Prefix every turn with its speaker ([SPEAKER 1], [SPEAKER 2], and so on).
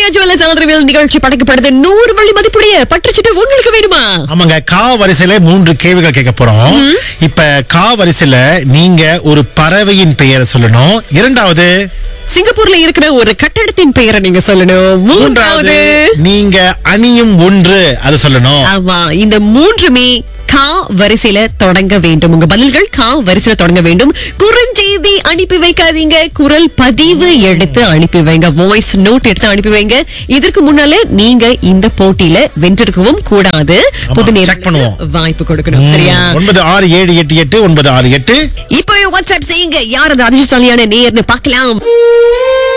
[SPEAKER 1] Jewellers ஆதரவில் நிகழ்ச்சி படைக்கப்படுது நூறு வழி மதிப்புடைய பற்றுச்சிட்டு உங்களுக்கு வேணுமா
[SPEAKER 2] ஆமாங்க கா வரிசையில மூன்று கேள்விகள் கேட்க போறோம் இப்ப கா வரிசையில நீங்க ஒரு பறவையின் பெயரை சொல்லணும் இரண்டாவது
[SPEAKER 1] சிங்கப்பூர்ல இருக்கிற ஒரு கட்டடத்தின் பெயரை நீங்க சொல்லணும் மூன்றாவது
[SPEAKER 2] நீங்க அணியும் ஒன்று அது சொல்லணும்
[SPEAKER 1] ஆமா இந்த மூன்றுமே கா வரிசையில தொடங்க வேண்டும் உங்க பதில்கள் கா வரிசையில தொடங்க வேண்டும் குறுஞ்செய்தி அனுப்பி வைக்காதீங்க குரல் பதிவு எடுத்து அனுப்பி வைங்க வாய்ஸ் நோட் எடுத்து அனுப்பி வைங்க இதற்கு முன்னால நீங்க இந்த போட்டியில வென்றிருக்கவும் கூடாது
[SPEAKER 2] ஆமா,
[SPEAKER 1] பொது
[SPEAKER 2] check
[SPEAKER 1] நேரம்
[SPEAKER 2] பண்ணுவோம்.
[SPEAKER 1] வாய்ப்பு கொடுக்கணும் சரியா
[SPEAKER 2] ஒன்பது ஆறு ஏழு எட்டு எட்டு ஒன்பது ஆறு எட்டு
[SPEAKER 1] இப்போ வாட்ஸ்அப் செய்யுங்க யார் அந்த அதிர்ஷ்டசாலியான நேர்னு பார்க்கலாம்